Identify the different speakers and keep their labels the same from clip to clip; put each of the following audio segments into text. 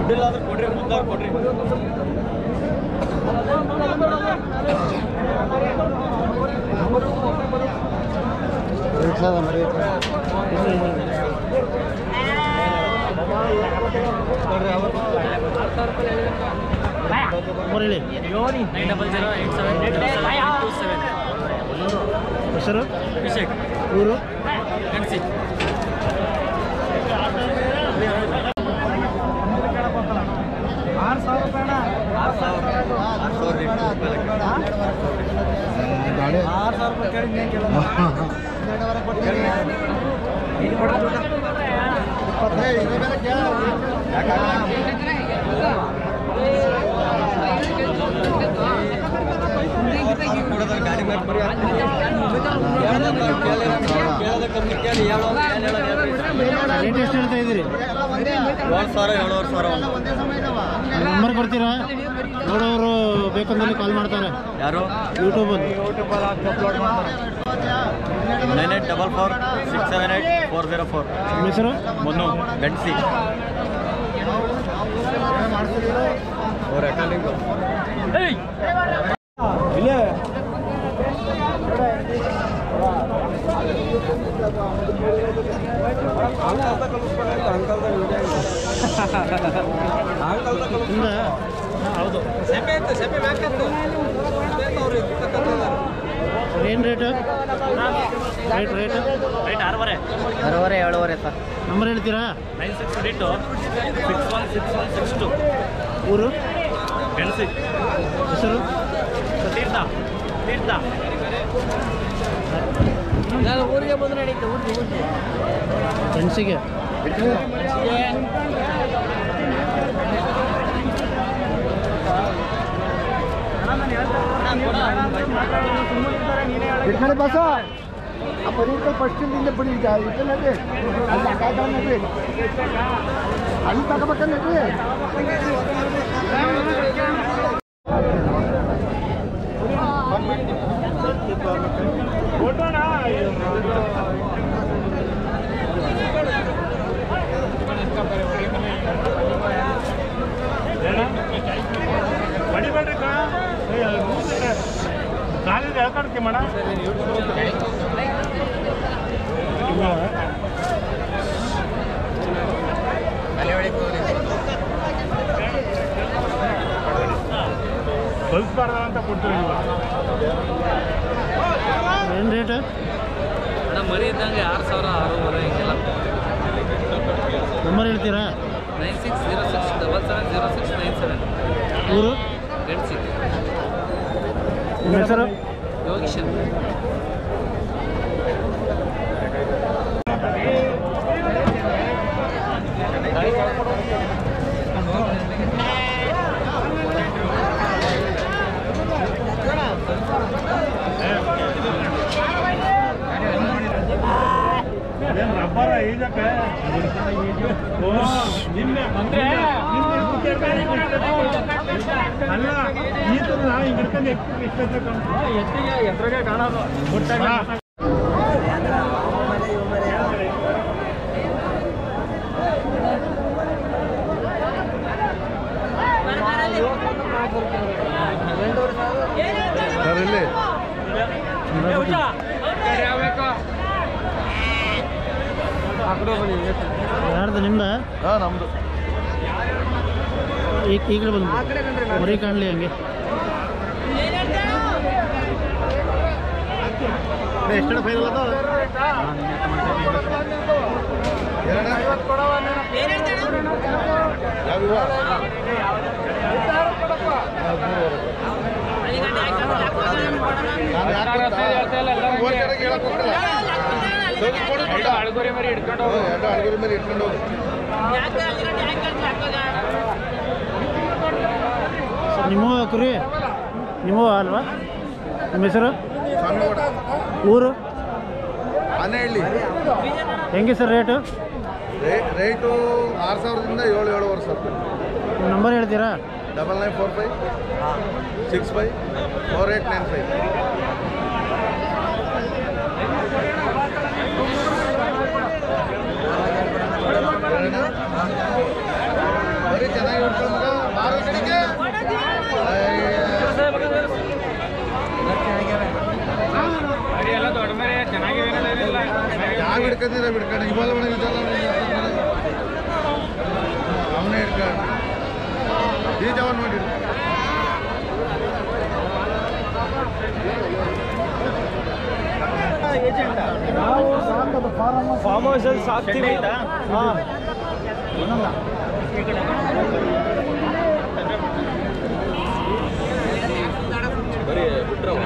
Speaker 1: ದುಡ್ಡಿಲ್ಲ ಅಂದ್ರೆ ಕೊಡ್ರಿ ಮುಂದಾರ್ ಕೊಡ್ರಿ
Speaker 2: ಹೇಳಿ
Speaker 1: nine double zero eight seven two seven
Speaker 2: ಹೆಸರು
Speaker 1: ಅಭಿಷೇಕ್
Speaker 2: ಊರು
Speaker 1: ಗಣಸಿ
Speaker 2: ಗಾಡಿ
Speaker 1: ಗಾಡಿ ಮೇಲೆ ಬರೀ ಕೇಳೋದ ಕಮ್ಮಿ ಕೇಳಿ ಹೇಳೋ
Speaker 2: ರೇಟ್ ಎಷ್ಟು ಹೇಳ್ತಾ ಇದ್ದೀರಿ
Speaker 1: ಏಳು ಸಾವಿರ ಏಳುವರೆ ಸಾವಿರ
Speaker 2: ನಂಬರ್ ಕೊಡ್ತೀರಾ ನೋಡೋರು ಬೇಕಂದಲ್ಲಿ ಕಾಲ್ ಮಾಡ್ತಾರೆ
Speaker 1: ಯಾರು
Speaker 2: ಯೂಟ್ಯೂಬಲ್ಲಿ
Speaker 1: nine eight double four six seven eight four zero four
Speaker 2: ನಿಮ್ಮ ಹೆಸರು
Speaker 1: ಮುನ್ನು ಗಂಡಸಿ ಅವ್ರ ಅಕೌಂಟಿಂಗ್
Speaker 2: ಇಲ್ಲೇ ಹಿಂದೆ ಹೌದು ಏನು ರೇಟು ರೇಟ್ ರೇಟ್
Speaker 1: ರೈಟ್ ಆರೂವರೆ
Speaker 3: ಅರವರೆ ಏಳುವರೆ ಸರ್
Speaker 2: ನಂಬರ್ ಹೇಳ್ತೀರಾ
Speaker 1: nine six eight six one six one six two
Speaker 2: ಊರು
Speaker 1: ಗಣಸಿ
Speaker 2: ಹೆಸರು
Speaker 1: ತೀರ್ಥ ತೀರ್ಥ
Speaker 3: ನಾನು ಊರಿಗೆ ಬಂದ್ರೆ ನಡೀತೆ ಊರಿಗೆ ಊರಿಗೆ
Speaker 2: ಫ್ರೆಂಡ್ಸಿಗೆ
Speaker 4: ಇಟ್ಕೊಳ್ಳಿ ಬಸ ಆ ಪರೀಕ್ಷೆ ಫಸ್ಟ್ ಇಲ್ಲಿಂದ ಬಿಡಿ ಈಗ ಇಟ್ಟಲ್ಲದೆ ಅಲ್ಲಿ ಕಾಯ್ತಾವನ್ರಿ ಅಲ್ಲಿ ತಗೋಬೇಕಲ್ಲರಿ
Speaker 2: ಏನು ರೇಟು
Speaker 3: ಮೇಡಮ್ ಮರಿ ಇದ್ದಂಗೆ ಆರು ಸಾವಿರ ಆರೂವರೆ ಹಿಂಗೆಲ್ಲ
Speaker 2: ನಂಬರ್ ಹೇಳ್ತೀರಾ
Speaker 3: nine six zero six double seven zero six nine seven
Speaker 2: ಊರು
Speaker 3: ಗಣಸಿ
Speaker 2: ನಿಮ್ಮ ಹೆಸರು
Speaker 3: ಯೋಗೀಶನ್
Speaker 5: ಅಲ್ಲ ಈ ತರ ನಾ ಹಿಂಗ್ ಹಿಡ್ಕೊಂಡು ಎತ್ತಿಗೆ ಎತ್ತರಗೆ ಕಾಣೋದು
Speaker 4: ಸರ್ ಇಲ್ಲಿ
Speaker 2: ಯಾರ್ದು ನಿಮ್ದ
Speaker 4: ಹಾಂ ನಮ್ಮದು
Speaker 2: ಈಗ ಈಗಲೇ ಬಂದು ಮರಿ ಕಾಣಲಿ ಹಂಗೆ
Speaker 4: ಎಷ್ಟು ಫೈನಲ್ ಅದು
Speaker 5: ಅಳಗುರಿ ಮರಿ ಹಿಡ್ಕೊಂಡು
Speaker 4: ಎರಡು ಅಡುಗೆ ಮೇಲೆ ಇಟ್ಕೊಂಡು ಹೋಗಿ
Speaker 2: ನಿಮ್ಮವ ಕುರಿ ನಿಮ್ಮವ ಅಲ್ವಾ ನಿಮ್ಮ ಹೆಸರು
Speaker 4: ಸಣ್ಣ ಓಡ
Speaker 2: ಊರು
Speaker 4: ಹನ್ನೆರಡು
Speaker 2: ಹೆಂಗೆ ಸರ್ ರೇಟು
Speaker 4: ರೇಟು ಆರು ಸಾವಿರದಿಂದ ಏಳು ಏಳುವರೆ ಸಾವಿರ
Speaker 2: ನಿಮ್ಮ ನಂಬರ್ ಹೇಳ್ತೀರಾ
Speaker 4: double nine four five six five four eight nine five ಬರೀ ಚೆನ್ನಾಗಿ ಅವರೇ ಬಿಡ್ಕೊಂಡು ಇವಾಗ ಒಣಗಿದ್ದಲ್ಲ ಅವನೇ ಇಟ್ಕೊಂಡು ಬೀಜವನ್ನು ಮಾಡಿ
Speaker 2: ನಾವು ಸಾಕೋದು ಫಾರಮ್
Speaker 5: ಫಾರ್ಮ್ ಹೌಸ್ ಅಲ್ಲಿ ಸಾಕ್ತೀವಿ ಹಾಂ
Speaker 3: ಬರೀ ಬಿಟ್ರವ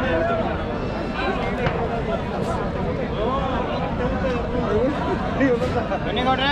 Speaker 1: ಬನ್ನಿ ಕೊಡ್ರೆ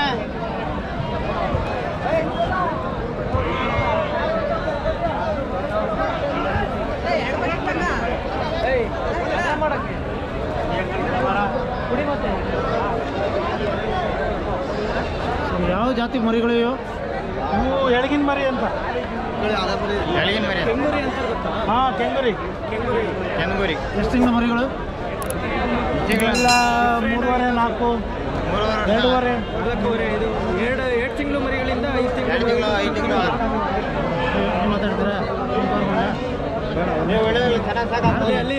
Speaker 2: ಯಾವ ಜಾತಿ ಮರಿಗಳು ಇವು
Speaker 5: ಇವು ಎಳಗಿನ ಮರಿ ಅಂತ
Speaker 1: ಬೆಳಗಿನ ಮರಿ
Speaker 5: ಹಾಂ ಕೆಂಗರಿ
Speaker 1: ಕೆಂಗೂರಿ
Speaker 2: ಎಷ್ಟು ತಿಂಗಳ ಮರಿಗಳು
Speaker 5: ಎಲ್ಲ ಮೂರುವರೆ ನಾಲ್ಕು ಎರಡೂವರೆ
Speaker 3: ಇದು ಎರಡು ಎರಡು ತಿಂಗಳು ಮರಿಗಳಿಂದ ಐದು
Speaker 1: ಎರಡು ತಿಂಗಳು ಐದು ತಿಂಗಳು
Speaker 2: ಏನು ಮಾತಾಡ್ತೀರಾ
Speaker 1: ನೀವು ಹೇಳಿದ್ರೆ ಚೆನ್ನಾಗಿ ಸಾಕಾಗ್ತದೆ
Speaker 3: ಅಲ್ಲಿ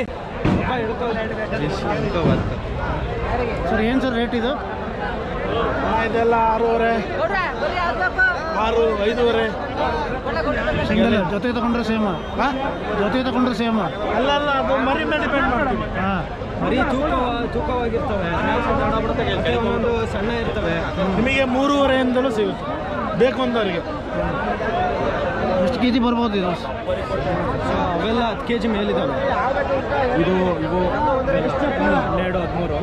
Speaker 2: ಸರ್ ಏನು ಸರ್ ರೇಟ್ ಇದು
Speaker 5: ಇದೆಲ್ಲ ಆರೂವರೆ ಆರು ಐದೂವರೆ
Speaker 2: ಸಿಂಗಲ್ ಜೊತೆ ತಗೊಂಡ್ರೆ ಸೇಮ್ ಜೊತೆ ತಗೊಂಡ್ರೆ ಸೇಮ್
Speaker 5: ಅಲ್ಲ ಅಲ್ಲ ಅದು ಮರಿ ಮೇಲೆ ಡಿಪೆಂಡ್ ಮಾಡ್ತೀವಿ
Speaker 2: ಹಾಂ
Speaker 3: ಮರಿ ತೂಕ ತೂಕವಾಗಿರ್ತವೆ ಮತ್ತೆ ಒಂದೊಂದು ಸಣ್ಣ ಇರ್ತವೆ
Speaker 5: ನಿಮಗೆ ಮೂರುವರೆಯಿಂದಲೂ ಸಿಗುತ್ತೆ ಬೇಕು ಅಂದವರಿಗೆ
Speaker 2: ಎಷ್ಟು ಕೆ ಜಿ ಬರ್ಬೋದು ಇದು
Speaker 3: ಅವೆಲ್ಲ ಹತ್ತು ಕೆ ಜಿ ಮೇಲಿದ್ದಾವೆ ಇದು ಇವು ಹನ್ನೆರಡು ಹದಿಮೂರು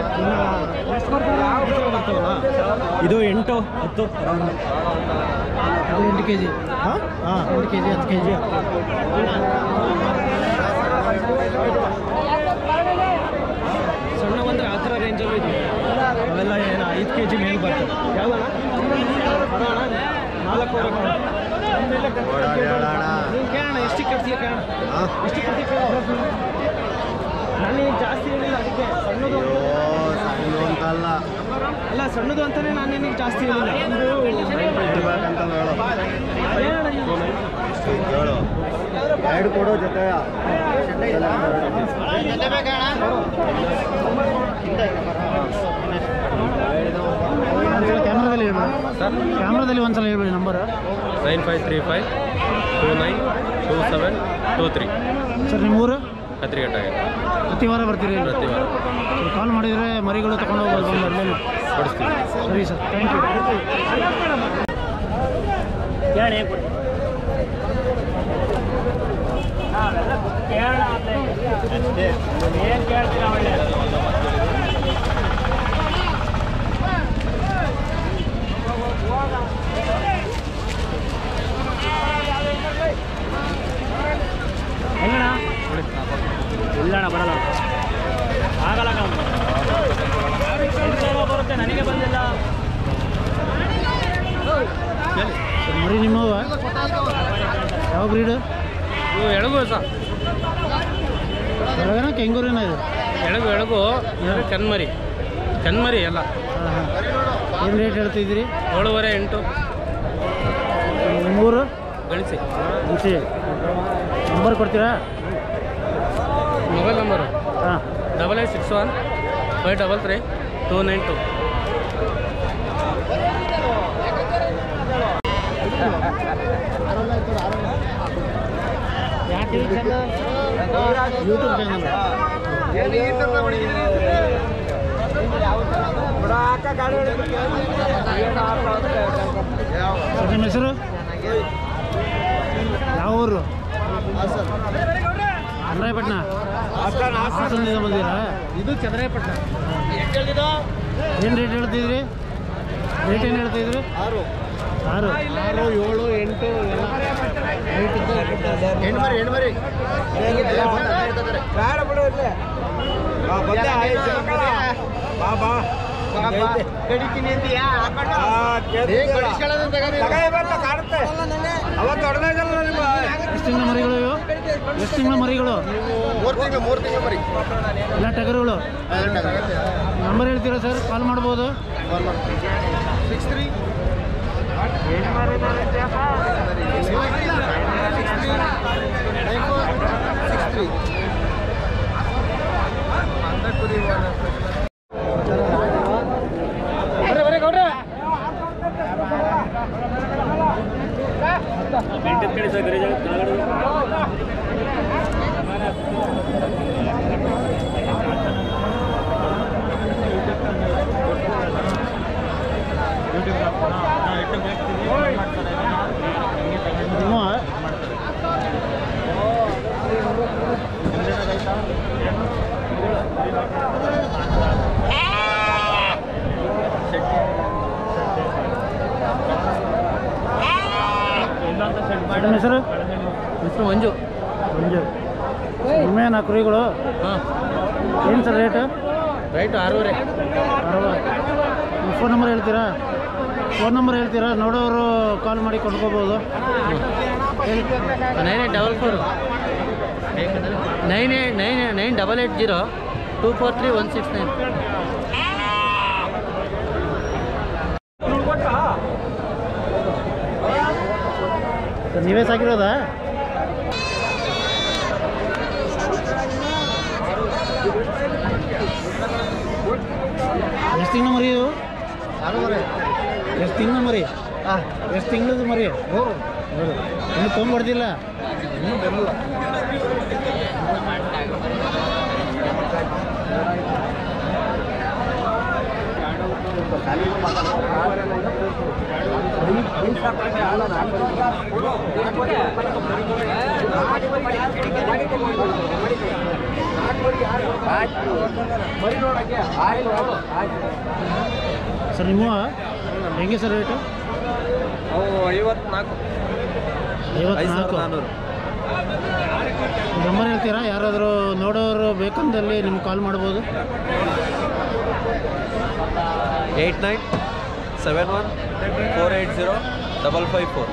Speaker 3: ಬರ್ತಾವಲ್ಲ ಇದು ಎಂಟು ಹತ್ತು
Speaker 2: ಅದು ಎಂಟು ಕೆ ಜಿ
Speaker 5: ಹಾಂ ಹಾಂ
Speaker 2: ಎಂಟು ಕೆ ಜಿ ಹತ್ತು ಕೆ ಜಿ
Speaker 3: ಸಣ್ಣ ಬಂದರೆ ಆ ಥರ ರೇಂಜಲ್ಲೂ ಇದೆ ಅವೆಲ್ಲ ಏನು ಐದು ಕೆ ಜಿ ಮೇಲೆ ಬರ್ತವೆ ಯಾವಣ್ಣ ನಾಲ್ಕೂವರೆ ನೀನು ಕೇಳೋಣ ಎಷ್ಟಕ್ಕೆ ಕಟ್ತೀಯ ಕೇಳೋಣ ಎಷ್ಟು ಕಟ್ತೀಯ ಕೇಳೋಣ ನಾನು ಈಗ ಜಾಸ್ತಿ ಹೇಳಿಲ್ಲ ಅದಕ್ಕೆ ಸಣ್ಣದು
Speaker 1: ಅಂತಲ್ಲ
Speaker 3: ಅಲ್ಲ ಸಣ್ಣದು ಅಂತಾನೆ ನಾನು ನಿನಗೆ ಜಾಸ್ತಿ ಹೇಳಿಲ್ಲ ಹೇಳೋಣ ನೀವು.
Speaker 1: ಹೇಳು ಎರಡು ಕೊಡು ಜೊತೆ ಜೊತೆ ಬೇಕಣ್ಣ
Speaker 2: ಕ್ಯಾಮ್ರಾದಲ್ಲಿ ಹೇಳ್ಬೇಡಿ ಕ್ಯಾಮ್ರಾದಲ್ಲಿ ಒಂದ್ಸಲ ಹೇಳ್ಬೇಡಿ number
Speaker 3: nine five three five two nine two seven two three
Speaker 2: sir ನಿಮ್ಮ ಊರು
Speaker 3: ಕತ್ರಿಘಟ್ಟಾಗೆ
Speaker 2: ಪ್ರತಿ ವಾರ ಬರ್ತೀರಿ ಇಲ್ಲಿ?
Speaker 3: ಪ್ರತಿ ವಾರ
Speaker 2: ಸರ್ ಕಾಲ್ ಮಾಡಿದರೆ ಮರಿಗಳು ತಗೊಂಡು ಹೋಗ್ಬೋದು ಬಂದು ಅಲ್ಲೇ
Speaker 3: ಕೊಡಿಸ್ತೀವಿ
Speaker 2: ಸರಿ ಸರ್ ಥ್ಯಾಂಕ್ ಯು
Speaker 5: ಇಲ್ಲಣ್ಣ ಬರಲ್ಲ ಆಗಲ್ಲ ಕಣ ಬರುತ್ತೆ ನನಗೆ ಬಂದಿಲ್ಲ
Speaker 2: ಸರ್ ಮರಿ ನಿಮ್ಮವ ಯಾವ ಬ್ರೀಡು
Speaker 3: ಇವು ಎಳಗು ಸಹ
Speaker 2: ಬೆಳಗನ ಕೆಂಗೂರಿನ ಇದು
Speaker 3: ಎಳಗು ಎಳಗು ಇದು ಕನ್ಮರಿ ಕನ್ಮರಿ ಎಲ್ಲ
Speaker 2: ಹಾಂ ಹಾಂ ಏನು ರೇಟ್ ಹೇಳ್ತಿದ್ದೀರಿ
Speaker 3: ಏಳುವರೆ ಎಂಟು
Speaker 2: ನಿಮ್ಮೂರು
Speaker 3: ಗಳಿಸಿ
Speaker 2: ಹಂಚಿ ನಂಬರ್ ಕೊಡ್ತೀರಾ
Speaker 3: ಮೊಬೈಲ್ ನಂಬರು
Speaker 2: ಹಾಂ
Speaker 3: double eight six one five double three two nine two
Speaker 2: YouTube channel sir ನಿಮ್ಮ ಹೆಸರು ಯಾವ ಊರು ಚಂದ್ರಾಯಪಟ್ಟಣ ಹಾಸನದಿಂದ ಬಂದಿರಾ
Speaker 5: ಇದು ಚಂದ್ರಾಯಪಟ್ಟಣ
Speaker 2: ಏನು ರೇಟ್ ಹೇಳ್ತಿದ್ರಿ ರೇಟ್ ಏನು ಹೇಳ್ತಿದ್ರಿ
Speaker 1: ಆರು
Speaker 2: ಆರು
Speaker 5: ಆರು ಏಳು ಎಂಟು ಎಲ್ಲ
Speaker 1: ಹೆಣ್ಣು ಮರಿ ಹೆಣ್ಣು ಮರಿ ಎಲ್ಲ ಬಂದು ಅಲ್ಲೇ ಇರ್ತಾರೆ.
Speaker 5: ಬೇಡ ಬಿಡು ಇಲ್ಲೇ ಬಂದೆ ಆಯ್ತು ಬಾ ಬಾ
Speaker 1: ಕಡಿತೀನಿ ಅಂತೀಯಾ? ಹಾಕೊಂಡು. ಏ, ಕಡಿಸ್ಕೊಳ್ಳೋದನ್ನ ತಗೋರಿ.
Speaker 5: ಕಾಣುತ್ತೆ ಅವತ್ತು ಹೊಡೆದಾಗಲ್ಲ ನಿಮ್ಮ
Speaker 2: ಎಷ್ಟು ತಿಂಗಳ ಮರಿಗಳು ಇವು ಎಷ್ಟು ತಿಂಗಳ ಮರಿಗಳು
Speaker 1: ಮೂರು ತಿಂಗಳು ಮೂರು ತಿಂಗಳು ಮರಿ
Speaker 2: ಎಲ್ಲ ಟಗರುಗಳು
Speaker 1: ಅದನ್ನ
Speaker 2: ನಂಬರ್ ಹೇಳ್ತೀರಾ ಸರ್ ಕಾಲ್ ಮಾಡ್ಬೋದು
Speaker 1: ಸಿಕ್ಸ್ ತ್ರೀ ಸಿಕ್ಸ್ ತ್ರೀ
Speaker 2: ನಿಮ್ಮ ನಿಮ್ಮ ಹೆಸರು
Speaker 3: ಹೆಸರು ಮಂಜು
Speaker 2: ಮಂಜು ನಿಮ್ಮೇನ ಕುರಿಗಳು
Speaker 3: ಹಾಂ
Speaker 2: ಏನು ಸರ್ ರೇಟು
Speaker 3: ರೈಟ್ ಆರೂವರೆ
Speaker 2: ಅರವತ್ತು ನಿಮ್ಮ ಫೋನ್ ನಂಬರ್ ಹೇಳ್ತೀರಾ ಫೋನ್ ನಂಬರ್ ಹೇಳ್ತೀರಾ ನೋಡೋರು ಕಾಲ್ ಮಾಡಿ ಕೊಂಡ್ಕೋಬೋದು ಹೇಳಿ
Speaker 3: nine eight double four nine eight nine nine double eight zero two four three one six nine
Speaker 2: sir, ನೀವೇ ಸಾಕಿರೋದಾ ಎಷ್ಟು ತಿಂಗಳು ಮರಿ ಇದು ಎಷ್ಟು ತಿಂಗಳು ಮರಿ ಎಷ್ಟು ತಿಂಗಳದ್ದು ಮರಿ ಹೌದು ಇನ್ನು ತೊಗೊಂಡ್ಬರ್ದಿಲ್ಲ ಸರ್ ನಿಮ್ಮ ಹೆಂಗೆ ಸರ್ ರೇಟು
Speaker 1: ಅವು ಐವತ್ನಾಲ್ಕು
Speaker 2: ಐವತ್ನಾಲ್ಕು ನಂಬರ್ ಹೇಳ್ತೀರಾ ಯಾರಾದರೂ ನೋಡೋರು ಬೇಕಂದಲ್ಲಿ ನಿಮ್ಗೆ ಕಾಲ್ ಮಾಡ್ಬೋದು
Speaker 1: eight nine seven one four eight zero double five four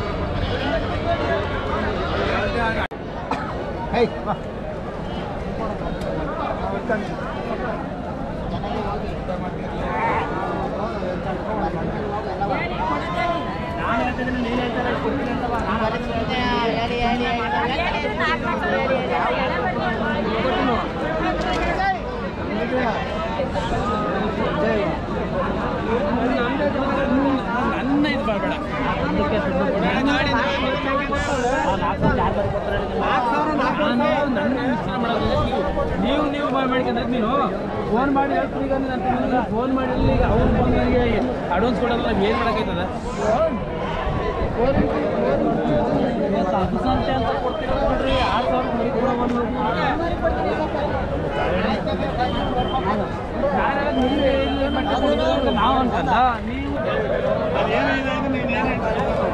Speaker 3: ನನ್ನ ಇದು ಬರಬೇಡ ನೀವು ನೀವು ಮಾಡ್ಕೊಂಡ್ರೆ ನೀನು ಫೋನ್ ಮಾಡಿ ಹೇಳ್ತೀನಿ ಈಗ ನಾನು ಫೋನ್ ಮಾಡಿ ಈಗ ಅವ್ರು ಫೋನ್ ನನಗೆ ಅಡ್ವಾನ್ಸ್ ಕೊಡೋದು ನಾವು ಏನು ಮಾಡೋಕ್ಕೈತದ ಸಂತೆ ಅಂತ ಕೊಡ್ತಿರೋದು ನೋಡ್ರಿ ಆರು ಸಾವಿರ ಮರಿ ಕೂಡ ಒಂದು ಯಾರಾದ್ರೂ ನೀವೇ ಇಲ್ಲಿ ಮಟ್ಟ ಕೊಡೋದು ಅಂತ ನಾವು ಅನ್ಕಂದ ನೀವು
Speaker 5: ಏನಿದೆ ಅಂದ್ರೆ ನೀನು ಏನು ಹೇಳ್ತಾ